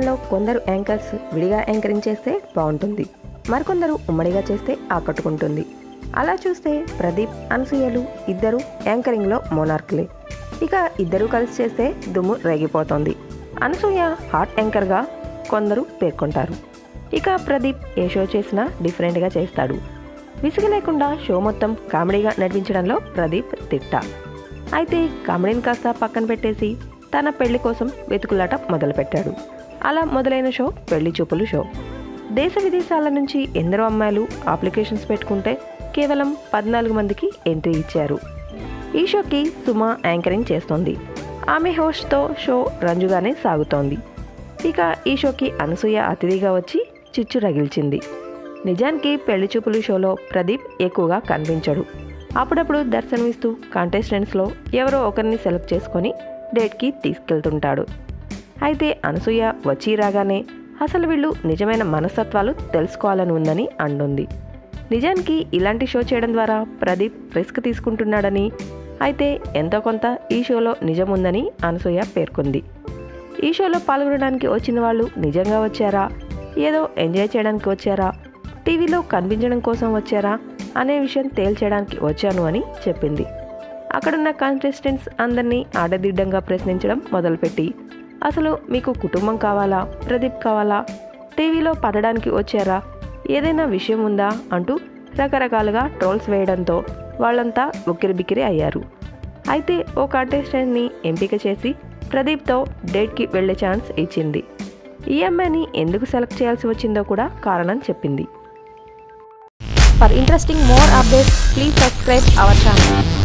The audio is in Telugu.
ఛానల్లో కొందరు యాంకర్స్ విడిగా యాంకరింగ్ చేస్తే బాగుంటుంది మరికొందరు ఉమ్మడిగా చేస్తే ఆకట్టుకుంటుంది అలా చూస్తే ప్రదీప్ అనసూయలు ఇద్దరు యాంకరింగ్లో మోనార్కులే ఇక ఇద్దరు కలిసి చేస్తే దుమ్ము రేగిపోతోంది అనసూయ హాట్ యాంకర్గా కొందరు పేర్కొంటారు ఇక ప్రదీప్ ఏ షో చేసినా డిఫరెంట్గా చేస్తాడు విసుగు లేకుండా షో మొత్తం కామెడీగా నడిపించడంలో ప్రదీప్ తిట్ట అయితే కామెడీని కాస్త పక్కన పెట్టేసి తన పెళ్లి కోసం వెతుకులాట మొదలుపెట్టాడు అలా మొదలైన షో పెళ్లి చూపులు షో దేశ విదేశాల నుంచి ఎందరో అమ్మాయిలు అప్లికేషన్స్ పెట్టుకుంటే కేవలం పద్నాలుగు మందికి ఎంట్రీ ఇచ్చారు ఈ షోకి సుమ యాంకరింగ్ చేస్తోంది ఆమె హోస్ట్తో షో రంజుగానే సాగుతోంది ఇక ఈ షోకి అనసూయ అతిథిగా వచ్చి చిచ్చు రగిల్చింది నిజానికి పెళ్లి చూపులు షోలో ప్రదీప్ ఎక్కువగా కనిపించడు అప్పుడప్పుడు దర్శనమిస్తూ కాంటెస్టెంట్స్లో ఎవరో ఒకరిని సెలెక్ట్ చేసుకొని డేట్కి తీసుకెళ్తుంటాడు అయితే అనసూయ వచ్చి రాగానే అసలు వీళ్ళు నిజమైన మనస్తత్వాలు తెలుసుకోవాలని ఉందని అంటుంది నిజానికి ఇలాంటి షో చేయడం ద్వారా ప్రదీప్ రిస్క్ తీసుకుంటున్నాడని అయితే ఎంతో కొంత ఈ షోలో నిజం ఉందని అనసూయ పేర్కొంది ఈ షోలో పాల్గొనడానికి వచ్చిన వాళ్ళు నిజంగా వచ్చారా ఏదో ఎంజాయ్ చేయడానికి వచ్చారా టీవీలో కనిపించడం కోసం వచ్చారా అనే విషయం తేల్చేయడానికి వచ్చాను అని చెప్పింది అక్కడున్న కాంటెస్టెంట్స్ అందరినీ ఆడదిడ్డంగా ప్రశ్నించడం మొదలుపెట్టి అసలు మీకు కుటుంబం కావాలా ప్రదీప్ కావాలా టీవీలో పడడానికి వచ్చారా ఏదైనా విషయం ఉందా అంటూ రకరకాలుగా ట్రోల్స్ వేయడంతో వాళ్ళంతా ఉక్కిరిబిక్కిరి అయ్యారు అయితే ఓ కాంటెస్టెంట్ని ఎంపిక చేసి ప్రదీప్తో డేట్కి వెళ్ళే ఛాన్స్ ఇచ్చింది ఈ అమ్మాయిని ఎందుకు సెలెక్ట్ చేయాల్సి వచ్చిందో కూడా కారణం చెప్పింది For interesting more updates, please subscribe our channel.